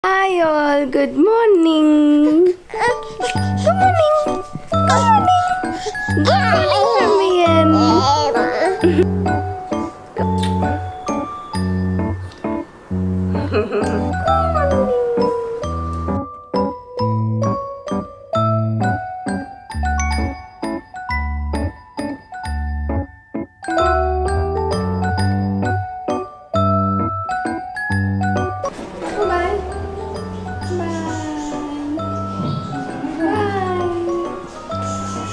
Hi all, good morning. Good morning. Good morning. Good morning, Ramian. Bye. Bye. Bye.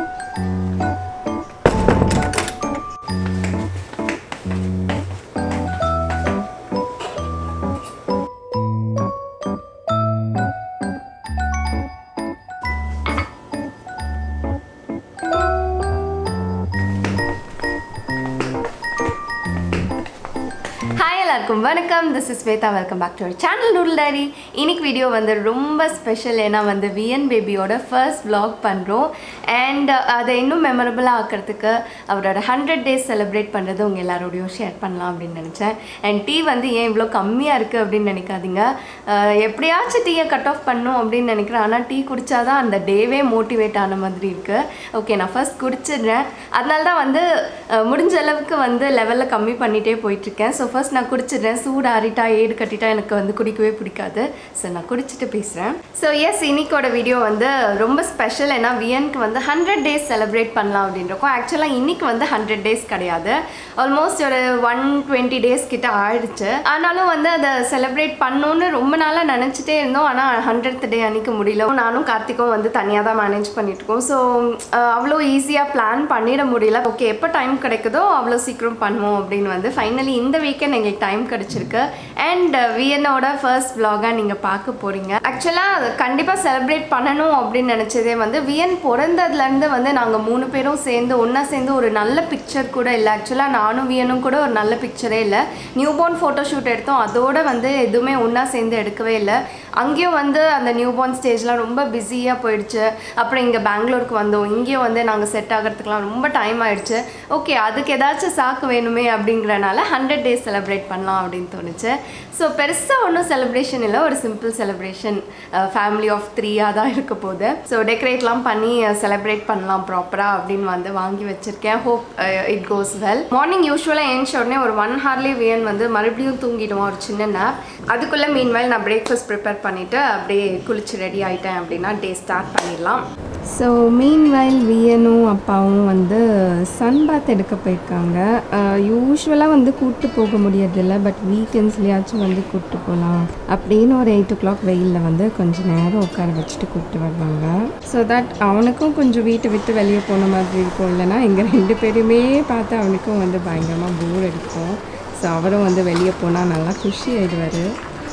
Hi எல்லாருக்கும் வணக்கம் this is Swetha welcome back to our channel Nool diary இன்னைக்கு video வந்து ரொம்ப special ஏன்னா வந்து VN பேபியோட first vlog பண்ணுறோம் and அதை இன்னும் மெமரபுளாக ஆக்கிறதுக்கு அவரோட ஹண்ட்ரட் டேஸ் செலிப்ரேட் பண்ணுறது உங்கள் எல்லாரோடையும் ஷேர் பண்ணலாம் அப்படின்னு நினச்சேன் அண்ட் டீ வந்து ஏன் இவ்வளோ கம்மியாக இருக்குது அப்படின்னு நினைக்காதீங்க அஹ் எப்படியாச்சும் டீயை கட் ஆஃப் பண்ணும் அப்படின்னு நினைக்கிறேன் ஆனால் டீ குடிச்சாதான் அந்த டேவே மோட்டிவேட் ஆன மாதிரி இருக்குது ஓகே நான் ஃபர்ஸ்ட் குடிச்சிடுறேன் அதனால தான் வந்து அஹ், முடிஞ்ச அளவுக்கு வந்து லெவலில் கம்மி பண்ணிகிட்டே போயிட்டுருக்கேன் ஸோ ஃபர்ஸ்ட் நான் குடிச்சிடுறேன் சூடு ஆறிட்டா ஏடு கட்டிட்டா எனக்கு வந்து குடிக்கவே பிடிக்காது ஸோ நான் குடிச்சிட்டு பேசுகிறேன் ஸோ எஸ் இன்னைக்கோட வீடியோ வந்து ரொம்ப ஸ்பெஷல் ஏன்னா வியனுக்கு வந்து ஹண்ட்ரட் டேஸ் செலிப்ரேட் பண்ணலாம் அப்படின்றக்கும் ஆக்சுவலாக இன்னைக்கு வந்து ஹண்ட்ரட் டேஸ் கிடையாது ஆல்மோஸ்ட் ஒரு ஒன் டுவெண்ட்டி டேஸ் கிட்ட ஆயிடுச்சு ஆனாலும் வந்து அதை செலிப்ரேட் பண்ணணும்னு ரொம்ப நாளாக நினச்சிட்டே இருந்தோம் ஆனால் ஹண்ட்ரட் டே அன்னைக்கு முடியல நானும் கார்த்திக்கும் வந்து தனியாக தான் மேனேஜ் பண்ணிட்டு இருக்கோம் ஸோ அவ்வளோ ஈஸியாக பிளான் பண்ணிட முடியல ஓகே எப்போ டைம் கிடைக்குதோ அவ்வளோ சீக்கிரம் பண்ணுவோம் அப்படின்னு வந்து ஃபைனலி இந்த வீக்கெண்ட் எங்களுக்கு டைம் கிடச்சிருக்கு அண்ட் வியனோட ஃபர்ஸ்ட் vlog-ஆ நீங்கள் பார்க்க போகிறீங்க ஆக்சுவலாக அது கண்டிப்பாக செலிப்ரேட் பண்ணணும் அப்படின்னு நினச்சதே வந்து வியன் பிறந்ததுலேருந்து வந்து நாங்கள் மூணு பேரும் சேர்ந்து ஒன்றா சேர்ந்து ஒரு நல்ல பிக்சர் கூட இல்லை ஆக்சுவலாக நானும் வியனும் கூட ஒரு நல்ல பிக்சரே இல்லை நியூ பார்ன் ஃபோட்டோ ஷூட் எடுத்தோம் அதோட வந்து எதுவுமே ஒன்றா சேர்ந்து எடுக்கவே இல்லை அங்கேயும் வந்து அந்த நியூ பார்ன் ஸ்டேஜ்லாம் ரொம்ப பிஸியாக போயிடுச்சு அப்புறம் இங்கே பெங்களூருக்கு வந்தோம் இங்கேயும் வந்து நாங்கள் செட் ஆகிறதுக்குலாம் ரொம்ப டைம் ஆயிடுச்சு ஓகே அதுக்கு ஏதாச்சும் சாக்கு வேணுமே அப்படிங்கிறனால ஹண்ட்ரட் டேஸ் செலிப்ரேட் பண்ணலாம் அப்படின்னு தோணுச்சு ஸோ பெருசாக ஒன்றும் செலிப்ரேஷன் இல்லை ஒரு சிம்பிள் செலிப்ரேஷன் ஃபேமிலி ஆஃப் த்ரீயாக தான் இருக்க போகுது ஸோ டெக்கரேட்லாம் பண்ணி செலிப்ரேட் பண்ணலாம் ப்ராப்பராக அப்படின்னு வந்து வாங்கி வச்சுருக்கேன் hope it goes well morning யூஸ்வலாக ஏன்ச்ச உடனே ஒரு ஒன் ஹார்லேயே வியன் வந்து மறுபடியும் தூங்கிடுவோம் ஒரு சின்ன நேப் அதுக்குள்ளே மீன்வைல் நான் பிரேக்ஃபாஸ்ட் ப்ரிப்பேர் பண்ணிவிட்டு அப்படியே குளிச்சு ரெடி ஆகிட்டேன் அப்படின்னா டே ஸ்டார்ட் பண்ணிடலாம் ஸோ மீன்வைல் வியனும் அப்பாவும் வந்து சன் பாத் எடுக்க போயிருக்காங்க யூஸ்வலாக வந்து கூப்பிட்டு போக முடியறதில்ல பட் வீக்கெண்ட்ஸ்லேயாச்சும் வந்து கூப்பிட்டு போகலாம் அப்படின்னு ஒரு எயிட் ஓ கிளாக் வெயிலில் வந்து கொஞ்சம் நேரம் உட்கார வச்சுட்டு கூப்பிட்டு வருவாங்க ஸோ தட் அவனுக்கும் கொஞ்சம் வீட்டை விட்டு வெளியே போன மாதிரி இருக்கும் இல்லைன்னா எங்கள் ரெண்டு பேருமே பார்த்து அவனுக்கும் வந்து பயங்கரமாக போர் அடிக்கும் ஸோ அவரும் வந்து வெளியே போனால் நல்லா குஷி ஆயிடுவார்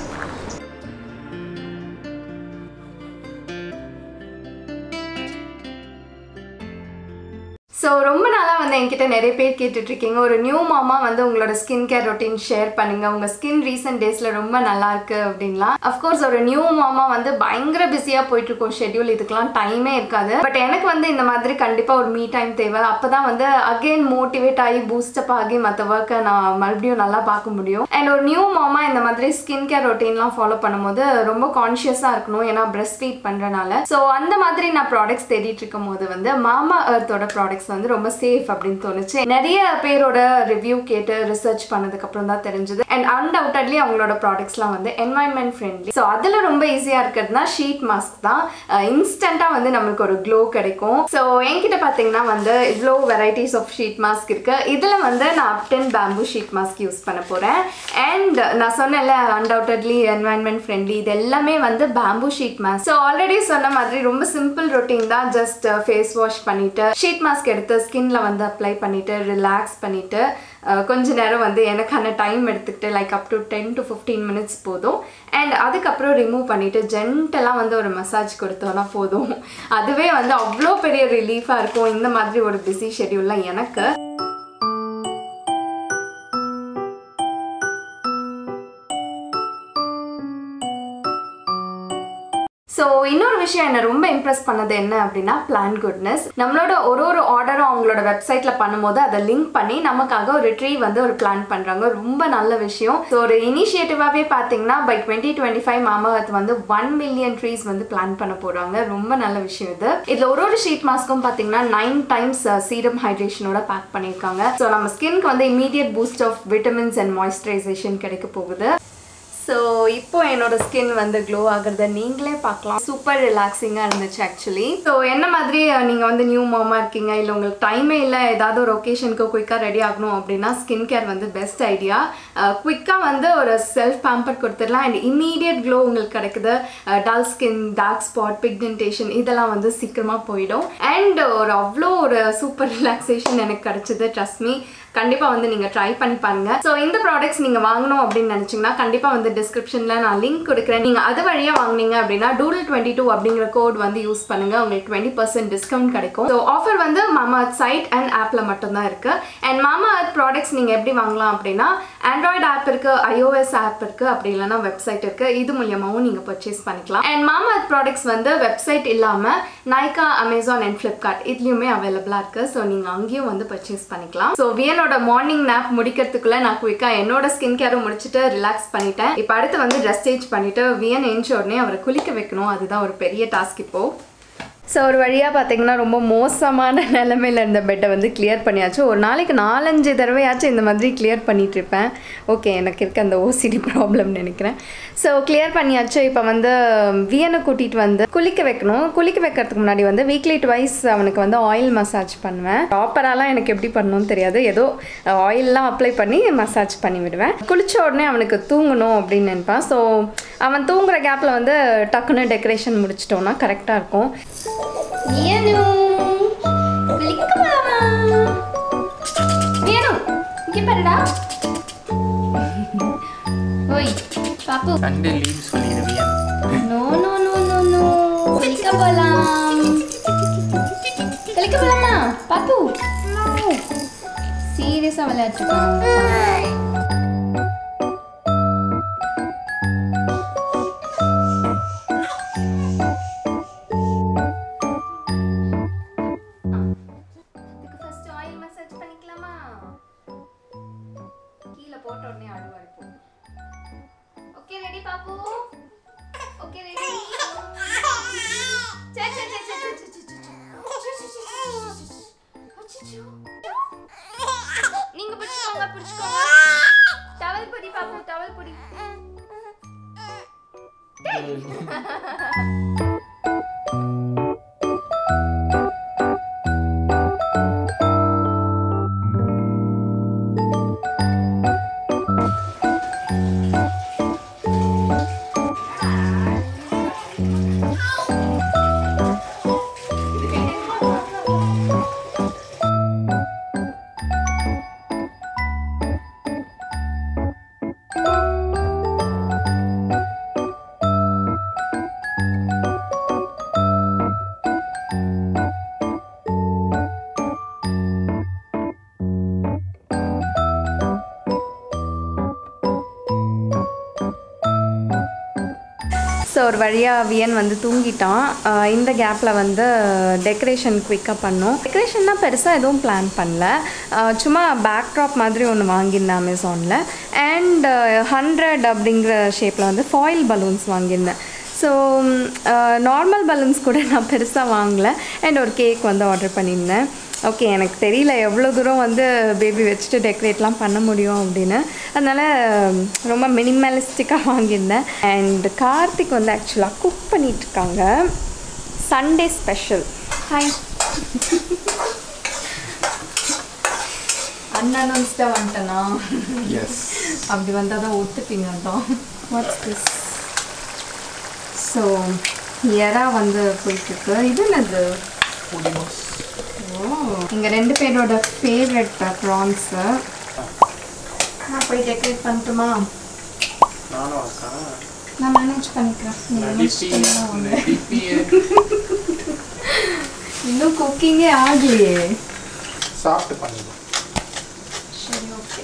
ஸோ ரொம்ப நாளாக வந்து என்கிட்ட நிறைய பேர் கேட்டுட்டு இருக்கீங்க ஒரு நியூ மாமா வந்து உங்களோட ஸ்கின் கேர் ரொட்டீன் ஷேர் பண்ணுங்க உங்க ஸ்கின் ரீசெண்ட் டேஸ்ல ரொம்ப நல்லா இருக்கு அப்படின்லாம் அஃப்கோர்ஸ் ஒரு நியூ மாமா வந்து பயங்கர பிஸியாக போயிட்டு இருக்கும் ஷெட்யூல் இதுக்கெல்லாம் டைமே இருக்காது பட் எனக்கு வந்து இந்த மாதிரி கண்டிப்பாக ஒரு மீ டைம் தேவை அப்போ தான் வந்து அகெயின் மோட்டிவேட் ஆகி பூஸ்டப் ஆகி மற்ற ஒர்க்கை நான் மறுபடியும் நல்லா பார்க்க முடியும் அண்ட் ஒரு நியூ மாமா இந்த மாதிரி ஸ்கின் கேர் ரொட்டீன்லாம் ஃபாலோ பண்ணும்போது ரொம்ப கான்ஷியஸாக இருக்கணும் ஏன்னா பிரஸ்ட் ஃபீட் பண்ணுறனால ஸோ அந்த மாதிரி நான் ப்ராடக்ட்ஸ் தேடிட்டு இருக்கும் போது வந்து மாமா எர்த்தோட ப்ராடக்ட்ஸ் வந்து ரொம்ப சேஃப் அப்படின்னு தோணுச்சு நிறைய பேரோட ரிவ்யூ கேட்டு ரிசர்ச் பண்ணதுக்கு அப்புறம் தான் தெரிஞ்சது அண்ட் அன்டவுட்டட்லி அவங்களோட ப்ராடக்ட்ஸ்லாம் வந்து என்வாயன்மெண்ட் ஃப்ரெண்ட்லி ஸோ அதில் ரொம்ப ஈஸியாக இருக்கிறதுனா ஷீட் மாஸ்க் தான் இன்ஸ்டண்ட்டாக வந்து நம்மளுக்கு ஒரு க்ளோ கிடைக்கும் ஸோ என்கிட்ட பார்த்தீங்கன்னா வந்து இவ்வளோ வெரைட்டிஸ் ஆஃப் ஷீட் மாஸ்க் இருக்கு இதில் வந்து நான் அப்டன் பேம்பு ஷீட் மாஸ்க் யூஸ் பண்ண போகிறேன் அண்ட் நான் சொன்னேன்ல அன்டவுட்டட்லி என்வாயன்மெண்ட் ஃப்ரெண்ட்லி இது எல்லாமே வந்து bamboo sheet mask so already சொன்ன மாதிரி ரொம்ப சிம்பிள் ரொட்டீன் தான் ஜஸ்ட் ஃபேஸ் வாஷ் பண்ணிட்டு ஷீட் மாஸ்க் எடுத்து ஸ்கின்ல வந்து அப்ளை பண்ணிட்டு ரிலாக்ஸ் பண்ணிட்டு அஹ், கொஞ்ச நேரம் வந்து எனக்கான டைம் எடுத்துக்கிட்டு like up to ten to fifteen minutes போதும் அண்ட் அதுக்கப்புறம் ரிமூவ் பண்ணிட்டு ஜென்டெல்லாம் வந்து ஒரு மசாஜ் கொடுத்தோன்னா போதும் அதுவே வந்து அவ்வளோ பெரிய ரிலீஃபாக இருக்கும் இந்த மாதிரி ஒரு பிஸி ஷெட்யூல்லாம் எனக்கு ஸோ இன்னொரு விஷயம் என்ன ரொம்ப இம்ப்ரெஸ் பண்ணது என்ன அப்படின்னா பிளான் குட்னஸ் நம்மளோட ஒரு ஒரு ஆர்டரும் அவங்களோட வெப்சைட்ல பண்ணும்போது அதை லிங்க் பண்ணி நமக்காக ஒரு ட்ரீ வந்து ஒரு பிளான் பண்றாங்க ரொம்ப நல்ல விஷயம் ஸோ ஒரு இனிஷியேட்டிவாகவே பார்த்தீங்கன்னா by twenty twenty five Mamaearth வந்து ஒன் மில்லியன் ட்ரீஸ் வந்து பிளான் பண்ண போறாங்க ரொம்ப நல்ல விஷயம் இது இதுல ஒரு ஒரு ஷீட் மாஸ்க்கும் பார்த்தீங்கன்னா நைன் டைம்ஸ் சீரம் ஹைட்ரேஷனோட பேக் பண்ணியிருக்காங்க ஸோ நம்ம ஸ்கின்க்கு வந்து immediate boost of vitamins and moisturisation கிடைக்க போகுது ஸோ இப்போ என்னோட ஸ்கின் வந்து க்ளோ ஆகுறத நீங்களே பார்க்கலாம் சூப்பர் ரிலாக்ஸிங்காக இருந்துச்சு ஆக்சுவலி ஸோ என்ன மாதிரி நீங்கள் வந்து நியூ மாமா இருக்கீங்க இல்லை உங்களுக்கு டைமே இல்லை ஏதாவது ஒரு ஒகேஷனுக்கு குயிக்காக ரெடி ஆகணும் அப்படின்னா ஸ்கின் கேர் வந்து பெஸ்ட் ஐடியா குயிக்காக வந்து ஒரு செல்ஃப் பேம்பர் கொடுத்துடலாம் அண்ட் இம்மீடியட் க்ளோ உங்களுக்கு கிடைக்குது dull skin dark spot pigmentation இதெல்லாம் வந்து சீக்கிரமாக போயிடும் அண்ட் ஒரு அவ்வளோ ஒரு சூப்பர் ரிலாக்ஸேஷன் எனக்கு கிடைச்சது ட்ரஸ்ட் மீ கண்டிப்பாக வந்து நீங்கள் ட்ரை பண்ணி பாருங்க ஸோ இந்த ப்ராடக்ட்ஸ் நீங்கள் வாங்கணும் அப்படின்னு நினச்சிங்கன்னா கண்டிப்பாக வந்து டிஸ்கிரிப்ஷனில் நான் லிங்க் கொடுக்குறேன் நீங்கள் அது வழியாக வாங்குனீங்க அப்படின்னா டூடல் டுவெண்ட்டி டூ அப்படிங்கிற கோட் வந்து யூஸ் பண்ணுங்க உங்களுக்கு டுவெண்ட்டி பர்சன்ட் டிஸ்கவுண்ட் கிடைக்கும் ஸோ ஆஃபர் வந்து மாமா அர்த் சைட் அண்ட் ஆப்பில் மட்டும்தான் இருக்கு அண்ட் மாமா அர்த் ப்ராடக்ட்ஸ் நீங்கள் எப்படி வாங்கலாம் அப்படின்னா ஆண்ட்ராய்டு ஆப் இருக்கு iOS ஆப் இருக்கு அப்படி இல்லைன்னா வெப்சைட் இருக்கு இது மூலியமாகவும் நீங்கள் பர்ச்சேஸ் பண்ணிக்கலாம் அண்ட் மாமா அர்த் ப்ராடக்ட்ஸ் வந்து வெப்சைட் இல்லாமல் நைகா அமேசான் அண்ட் ஃப்ளிப்கார்ட் இதுலையுமே அவைலபிளாக இருக்கு ஸோ நீங்கள் அங்கேயும் வந்து பர்ச்சேஸ் பண்ணிக்கலாம் ஸோ வியனோட மார்னிங் நேப் முடிக்கிறதுக்குள்ள நான் குயிக்காக என்னோட ஸ்கின் கேரும் முடிச்சுட்டு ரிலாக்ஸ் பண்ணிட்டேன் இப்போ அடுத்து வந்து ட்ரெஸ் சேஞ்ச் பண்ணிட்டு வியன் எஞ்ச உடனே அவரை குளிக்க வைக்கணும் அதுதான் ஒரு பெரிய டாஸ்க் இப்போ ஸோ ஒரு வழியாக பார்த்தீங்கன்னா ரொம்ப மோசமான நிலமையில இருந்த பெட்டை வந்து கிளியர் பண்ணியாச்சு ஒரு நாளைக்கு நாலஞ்சு தடவையாச்சும் இந்த மாதிரி கிளியர் பண்ணிட்டு இருப்பேன் ஓகே எனக்கு இருக்க அந்த ஓசிடி ப்ராப்ளம் நினைக்கிறேன் ஸோ கிளியர் பண்ணியாச்சு இப்போ வந்து வியனை கூட்டிகிட்டு வந்து குளிக்க வைக்கணும் குளிக்க வைக்கிறதுக்கு முன்னாடி வந்து வீக்லி ட்வைஸ் அவனுக்கு வந்து ஆயில் மசாஜ் பண்ணுவேன் ப்ராப்பராலாம் எனக்கு எப்படி பண்ணணும்னு தெரியாது ஏதோ ஆயிலெலாம் அப்ளை பண்ணி மசாஜ் பண்ணி விடுவேன் குளிச்ச உடனே அவனுக்கு தூங்கணும் அப்படின்னு நினைப்பான் ஸோ அவன் தூங்குற கேப்பில் வந்து டக்குன்னு டெக்கரேஷன் முடிச்சிட்டோம்னா கரெக்டாக இருக்கும் வியனு குளிக்க போலாமா வியனு இங்கே பாருடா ஓய் பாப்பு சண்டே லீவ் சொல்லிடுவியா no no no no no குளிக்க போலாம் குளிக்க போலாமா பாப்பு சீரியஸாக விளையாட்டுருக்கான் இதுக்கு ஃபர்ஸ்ட் ஆயில் மசாஜ் பண்ணிக்கலாமா கீழே போட்ட உடனே அழுவா இப்போ ஓகே ரெடி பாப்பு ஓகே ரெடி சே சே சே சே சே சே சே நீங்க பிடிச்சுக்கோங்க பிடிச்சுக்கோங்க டவல் பொடி பாப்பு டவல் பொடி ஸோ ஒரு வழியாக வியன் வந்து தூங்கிட்டான் ஆஹ் இந்த கேப்பில் வந்து டெக்கரேஷன் குயிக்காக பண்ணோம் டெக்கரேஷன்னா பெருசாக எதுவும் பிளான் பண்ணல ஆஹ் சும்மா பேக்ட்ராப் மாதிரி ஒன்று வாங்கியிருந்தேன் அமேசானில் அண்ட் ஹண்ட்ரட் அப்படிங்கிற ஷேப்பில் வந்து ஃபாயில் பலூன்ஸ் வாங்கியிருந்தேன் ஸோ நார்மல் பலூன்ஸ் கூட நான் பெருசாக வாங்கல அண்ட் ஒரு கேக் வந்து ஆர்டர் பண்ணியிருந்தேன் ஓகே எனக்கு தெரியல எவ்வளோ தூரம் வந்து பேபி வச்சுட்டு டெக்கரேட்லாம் பண்ண முடியும் அப்படின்னு அதனால் ரொம்ப மினிமலிஸ்டிக்காக வாங்கியிருந்தேன் அண்ட் கார்த்திக் வந்து ஆக்சுவலாக குக் பண்ணிகிட்ருக்காங்க சண்டே ஸ்பெஷல் ஹாய் அன்அனௌன்ஸ்டாக வந்துட்டேனா எஸ் அப்படி வந்தால் தான் ஒத்துப்பீங்க அதான் வாட்ஸ் திஸ் ஸோ எறா வந்து போயிட்டுருக்கு இது என்னது புடிமாஸ் ஓ இங்கே ரெண்டு பேரோட ஃபேவரட் ப்ரான்ஸு நான் போய் டெக்கரேட் பண்ணட்டுமா நானும் அக்கா நான் மேனேஜ் பண்ணிக்கிறேன் நீங்க manage நடிப்பி பண்ணா வாங்க. நடிப்பிய இன்னும் குக்கிங்கே ஆகலையே சாப்பிட்டு பண்ணிடுவோம் சரி ஓகே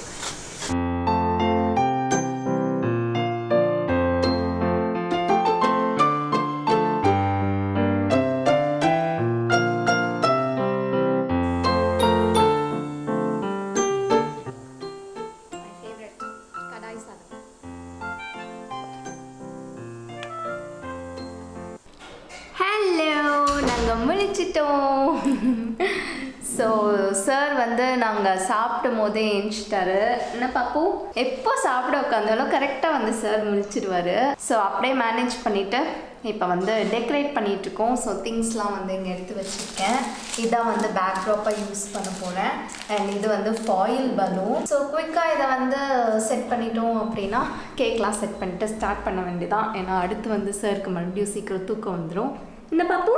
முடிச்சிட்டோம் ஸோ சார் வந்து நாங்கள் சாப்பிடும் போதே ஏஞ்சிட்டாரு என்ன பாப்பு எப்போ சாப்பிட உட்காந்தாலும் கரெக்டாக வந்து சார் முடிச்சிடுவாரு ஸோ அப்படியே மேனேஜ் பண்ணிவிட்டு இப்போ வந்து டெக்கரேட் பண்ணிட்டு இருக்கோம் ஸோ திங்ஸ்லாம் வந்து இங்கே எடுத்து வச்சுருக்கேன் இதான் வந்து பேக்ராப்பாக யூஸ் பண்ண போகிறேன் அண்ட் இது வந்து ஃபாயில் பலூன் ஸோ குயிக்காக இதை வந்து செட் பண்ணிட்டோம் அப்படின்னா கேக்லாம் செட் பண்ணிட்டு ஸ்டார்ட் பண்ண வேண்டியதான் ஏன்னா அடுத்து வந்து சாருக்கு மறுபடியும் சீக்கிரம் தூக்கம் வந்துடும் என்ன பாப்பு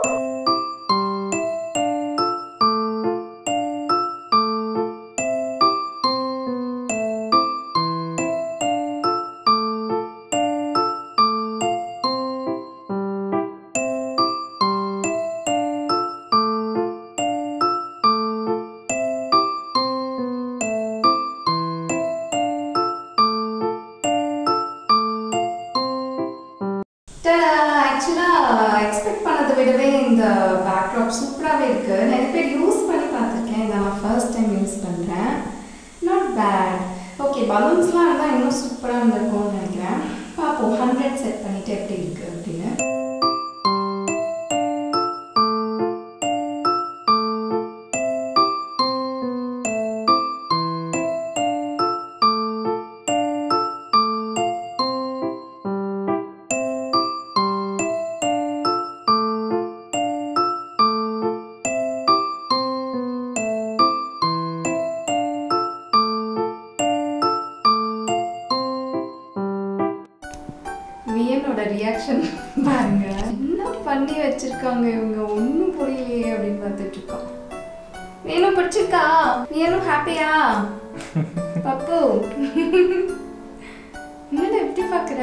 ஆக்சுவலாக எக்ஸ்பெக்ட் பண்ணதை விடவே இந்த பேக்ராப் சூப்பராகவே இருக்குது நிறைய பேர் யூஸ் பண்ணி பார்த்துருக்கேன் இதை நான் ஃபர்ஸ்ட் டைம் யூஸ் பண்ணுறேன் நாட் பேட் ஓகே பலூன்ஸ்லாம் இருந்தால் இன்னும் சூப்பராக இருந்திருக்கும்னு நினைக்கிறேன் பார்ப்போம் ஹண்ட்ரட் செட் பண்ணிவிட்டு எப்படி இருக்குது அப்படின்னு வியனோட ரியாக்ஷன் பாருங்க என்ன பண்ணி வச்சிருக்காங்க இவங்க ஒன்றும் புரியலையே அப்படின்னு பார்த்துட்டு இருக்கோம் வேணும் பிடிச்சிருக்கா வியனும் ஹாப்பியா பப்பு என்னடா எப்படி பார்க்குற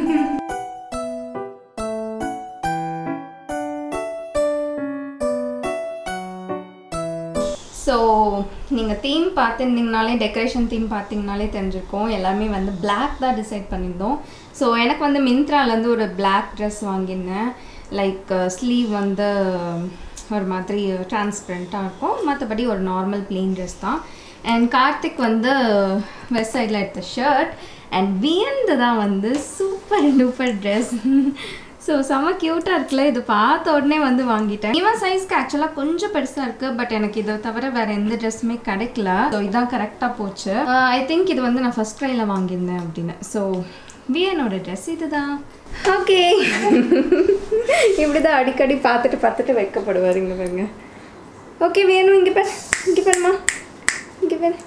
ஸோ நீங்கள் தீம் பார்த்துருந்தீங்கனாலே டெக்கரேஷன் தீம் பார்த்தீங்கனாலே தெரிஞ்சிருக்கும் எல்லாமே வந்து Black தான் டிசைட் பண்ணியிருந்தோம் ஸோ எனக்கு வந்து மிந்த்ராலேருந்து ஒரு Black ட்ரெஸ் வாங்கியிருந்தேன் லைக் ஸ்லீவ் வந்து ஒரு மாதிரி டிரான்ஸ்பரண்ட்டாக இருக்கும் மற்றபடி ஒரு நார்மல் plain ட்ரெஸ் தான் அண்ட் கார்த்திக் வந்து வெஸ்ட் சைடில் எடுத்த ஷர்ட் அண்ட் வியந்து தான் வந்து சூப்பர் டூப்பர் ட்ரெஸ் ஸோ செம்ம க்யூட்டாக இருக்குல்ல இது பார்த்த உடனே வந்து வாங்கிட்டேன் இவன் சைஸ்க்கு ஆக்சுவலாக கொஞ்சம் பெருசாக இருக்குது பட் எனக்கு இதை தவிர வேறு எந்த ட்ரெஸ்ஸுமே கிடைக்கல ஸோ இதான் கரெக்டாக போச்சு ஐ திங்க் இது வந்து நான் ஃபஸ்ட் ட்ரையில் வாங்கியிருந்தேன் அப்படின்னு ஸோ வியனோட ட்ரெஸ் இதுதான் ஓகே இப்படி தான் அடிக்கடி பார்த்துட்டு பார்த்துட்டு வைக்கப்படுவார் இங்கே பாருங்க ஓகே வேணும் இங்கே பாரு இங்கே பாருமா இங்கே பாரு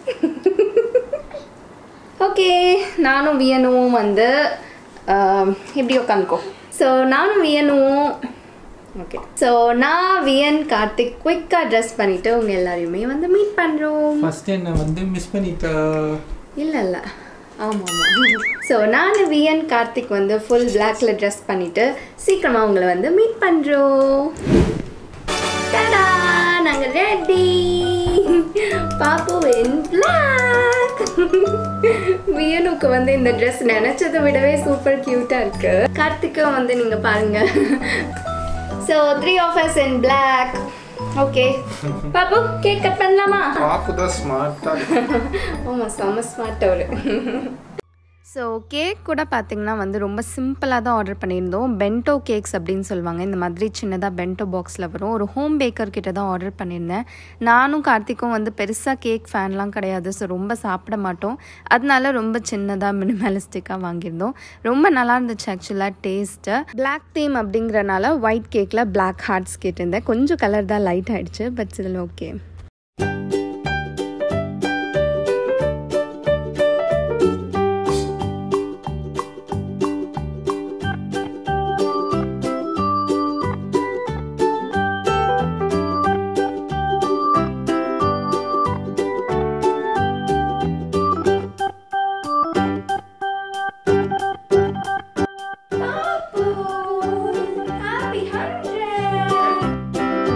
ஓகே நானும் வியனும் வந்து ஆம், இப்படி உட்காந்துக்கோ ஸோ நானும் வியனும் ஓகே ஸோ நான் வியன் கார்த்திக் குயிக்காக ட்ரெஸ் பண்ணிவிட்டு உங்கள் எல்லாரையுமே வந்து மீட் பண்ணுறோம் ஃபர்ஸ்ட் என்ன வந்து மிஸ் பண்ணிட்ட இல்லை இல்லை ஆமாம் ஆமாம் ஸோ நான் விஎன் கார்த்திக் வந்து ஃபுல் பிளாக்ல ட்ரெஸ் பண்ணிவிட்டு சீக்கிரமாக உங்களை வந்து மீட் பண்ணுறோம் டடா நாங்கள் ரெடி பாப்பு இன் பிளாக் வியனுக்கு வந்து இந்த ட்ரெஸ் நினச்சதை விடவே சூப்பர் க்யூட்டாக இருக்கு கார்த்திக்கும் வந்து நீங்கள் பாருங்க so three of us in black okay பாப்பு கேக் கட் பண்ணலாமா பாப்பு தான் ஸ்மார்ட்டாக ஆமாம் செம்ம ஸ்மார்ட் அவரு ஸோ கேக் கூட பார்த்தீங்கன்னா வந்து ரொம்ப சிம்பிளாக தான் ஆர்டர் பண்ணியிருந்தோம் பென்டோ கேக்ஸ் அப்படின்னு சொல்லுவாங்க இந்த மாதிரி சின்னதாக பென்டோ பாக்ஸில் வரும் ஒரு ஹோம் பேக்கர் கிட்ட தான் ஆர்டர் பண்ணியிருந்தேன் நானும் கார்த்திக்கும் வந்து பெருசாக கேக் ஃபேன்லாம் கிடையாது ஸோ ரொம்ப சாப்பிட மாட்டோம் அதனால ரொம்ப சின்னதாக மினிமலிஸ்டிக்காக வாங்கியிருந்தோம் ரொம்ப நல்லா இருந்துச்சு ஆக்சுவலாக டேஸ்ட்டு பிளாக் தீம் அப்படிங்கிறனால ஒயிட் கேக்கில் பிளாக் ஹார்ட்ஸ் கேட்டிருந்தேன் கொஞ்சம் கலர் தான் லைட் ஆயிடுச்சு பட் இதில் ஓகே Happy hundred!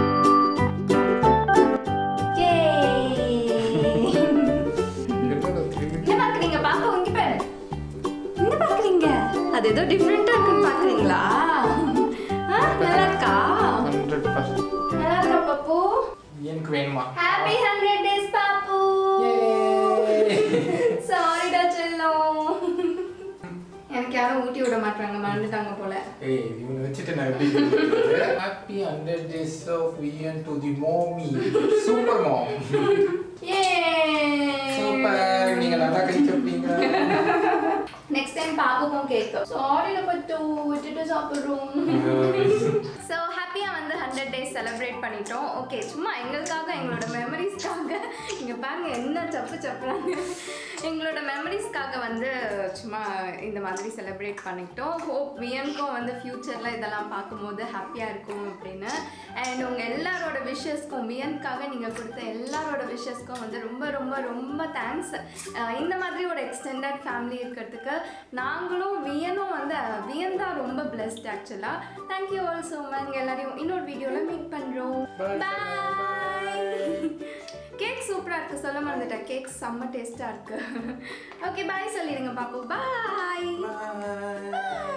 என்ன பாக்குறீங்க பாப்பா இங்க பாரு என்ன பாக்குறீங்க அது ஏதோ டிஃப்ரெண்டா இருக்குன்னு பாக்குறீங்களா ஆ, நல்லா இருக்கா ஹண்ட்ரட் பர்சன்ட் நல்லா இருக்கா பாப்பு எனக்கு வேணுமா ஹாப்பி ஹண்ட்ரட் டேஸ் பாப்பு சாரிடா செல்லம் எனக்கு யாரும் ஊட்டி விட மாட்டாங்க மறந்துட்டாங்க போல ஏய் இவனை வச்சுட்டு நான் எப்படி ஹாப்பி ஹண்ட்ரட் டேஸ் ஆஃப் விஎன் to the mommy super mom ஏ சூப்பர் நீங்க நல்லா கை தப்பீங்க நெக்ஸ்ட் டைம் பாப்புக்கும் கேக் சாரி பட்டு விட்டுட்டு சாப்பிடுறோம் ஸோ ஹாப்பியாக வந்து ஹண்ட்ரட் டேஸ் செலிப்ரேட் பண்ணிட்டோம் ஓகே சும்மா எங்களுக்காக எங்களோட மெமரிஸ்க்காக இங்கே பாருங்க என்ன சப்பு சப்புறாங்க எங்களோட மெமரிஸ்க்காக வந்து சும்மா இந்த மாதிரி செலிப்ரேட் பண்ணிக்கிட்டோம் ஹோப் வியனுக்கும் வந்து ஃப்யூச்சரில் இதெல்லாம் பார்க்கும்போது ஹாப்பியாக இருக்கும் அப்படின்னு அண்ட் உங்கள் எல்லாரோட விஷஸ்க்கும் வியனுக்காக நீங்கள் கொடுத்த எல்லாரோட விஷஸ்க்கும் வந்து ரொம்ப ரொம்ப ரொம்ப தேங்க்ஸ் இந்த மாதிரி ஒரு எக்ஸ்டெண்டட் ஃபேமிலி இருக்கிறதுக்கு நாங்களும் வியனும் வந்து வியன் தான் ரொம்ப பிளெஸ்ட் ஆக்சுவலாக தேங்க்யூ ஆல் ஸோ மச் எல்லாரையும் இன்னொரு வீடியோவில் மீட் பண்ணுறோம் Bye. பாய் கேக் சூப்பராக இருக்குது சொல்ல மறந்துட்டேன் கேக் செம்ம டேஸ்ட்டாக இருக்குது ஓகே பாய் சொல்லிடுங்க பாப்பு பாய் Bye.